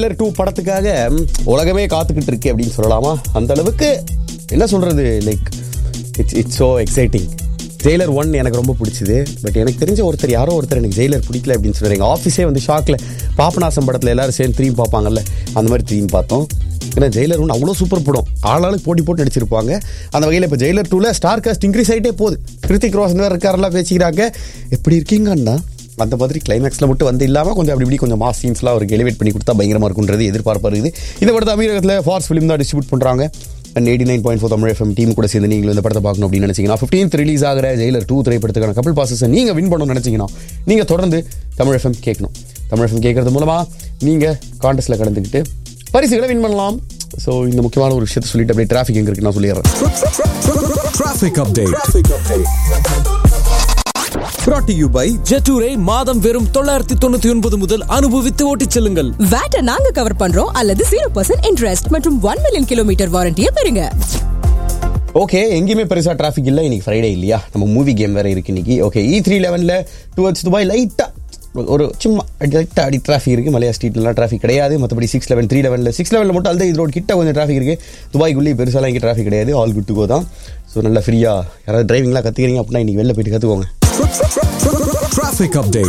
Jailer two படத்துக்காக ம், உலகமே காத்துக்கிட்டு இருக்கு அப்படின்னு சொல்லலாமா அந்த அளவுக்கு என்ன சொல்றது like it's it's so exciting Jailer one எனக்கு ரொம்ப பிடிச்சது பட் எனக்கு தெரிஞ்ச ஒருத்தர் யாரோ ஒருத்தர் எனக்கு ஜெயிலர் பிடிக்கல அப்படின்னு சொல்றாரு எங்கள் ஆஃபீஸே வந்து ஷாக்கில் பாபநாசம் படத்தில் எல்லாரும் சேர்ந்து திரும்பி பார்ப்பாங்கல்ல அந்த மாதிரி திரும்பி பார்த்தோம் ஏன்னா ஜெயிலர் ஒன்று அவ்வளோ சூப்பர் படம் ஆளாளுக்கு போட்டி போட்டு நடிச்சிருப்பாங்க அந்த வகையில் இப்போ ஜெயிலர் டூவில் ஸ்டார் காஸ்ட் இன்க்ரீஸ் ஆகிட்டே போகுது கிருத்திக் ரோஷன் வேறு இருக்காரெல்லாம் பேசிக்கிறாங்க எப்படி இருக்கீங்கன்னா அந்த மாதிரி கிளைமேக்ஸில் மட்டும் வந்து இல்லாமல் கொஞ்சம் அப்படி இப்படி கொஞ்சம் மாஸ் சீன்ஸ்லாம் அவருக்கு எலிவேட் பண்ணி கொடுத்தா பயங்கரமாக இருக்குன்றது எதிர்பார்ப்பு இருக்குது இந்த படத்தை அமீரகத்தில் ஃபார்ஸ் ஃபிலிம் தான் டிஸ்ட்ரிபியூட் பண்ணுறாங்க and eighty nine point four Tamil FM team கூட சேர்ந்து நீங்களும் இந்த படத்தை பார்க்கணும் அப்படின்னு நினைச்சீங்கன்னா ஃபிஃப்டீன்த் ரிலீஸ் ஆகிற ஜெயிலர் டூ திரைப்படத்துக்கான கபிள் பாசஸை நீங்கள் வின் பண்ணணும்னு நினைச்சீங்கன்னா நீங்கள் தொடர்ந்து தமிழ் எஃப்எம் கேட்கணும் தமிழ் எஃப்எம் கேட்கறது மூலமாக நீங்கள் கான்டெஸ்ட்டில் கலந்துக்கிட்டு பரிசுகளை வின் பண்ணலாம் ஸோ இந்த முக்கியமான ஒரு விஷயத்தை சொல்லிட்டு அப்படியே டிராஃபிக் எங்க இருக்கு நான் சொல்லிடுறேன் Traffic update. Brought to you by ஜெட்டூரை மாதம் வெறும் தொள்ளாயிரத்தி தொண்ணூத்தி ஒன்பது முதல் அனுபவித்து ஓட்டிச் செல்லுங்கள் வேட்டை நாங்க கவர் பண்றோம் அல்லது ஜீரோ பர்சன்ட் இன்ட்ரெஸ்ட் மற்றும் ஒன் மில்லியன் கிலோமீட்டர் வாரண்டியை பெறுங்க ஓகே எங்கேயுமே பெருசாக டிராஃபிக் இல்லை இன்னைக்கு ஃப்ரைடே இல்லையா நம்ம மூவி கேம் வேற இருக்கு இன்னைக்கு ஓகே இ த்ரீ லெவனில் டுவர்ட்ஸ் துபாய் லைட்டாக ஒரு சும்மா லைட்டாக அடி டிராஃபிக் இருக்குது மலையா ஸ்ட்ரீட்லாம் டிராஃபிக் கிடையாது மற்றபடி சிக்ஸ் லெவன் த்ரீ லெவனில் சிக்ஸ் லெவனில் மட்டும் அல்தான் இது ரோட் கிட்ட கொஞ்சம் டிராஃபிக் இருக்குது துபாய்க்குள்ளேயே பெருசாலாம் இங்கே டிராஃபிக் கிடையாது ஆல் குட் டு கோ தான் ஸோ நல்லா ஃப்ரீயாக யாராவது டிரைவிங்லாம் கற்றுக்கிறீங்க அப்படின்னா இன்னைக்கு வெளில போயிட்டு கற்றுக்கோங்க Traffic update.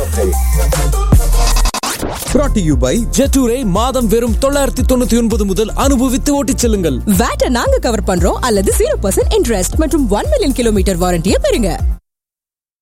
Brought to you by ஜெட்டூரை மாதம் வெறும் தொள்ளாயிரத்தி தொண்ணூத்தி ஒன்பது முதல் அனுபவித்து ஓட்டிச் செல்லுங்கள் வேட்டை நாங்க கவர் பண்றோம் அல்லது ஜீரோ பர்சன்ட் இன்ட்ரெஸ்ட் மற்றும் ஒன் மில்லியன் கிலோமீட்டர் வாரண்டியை பெறுங்க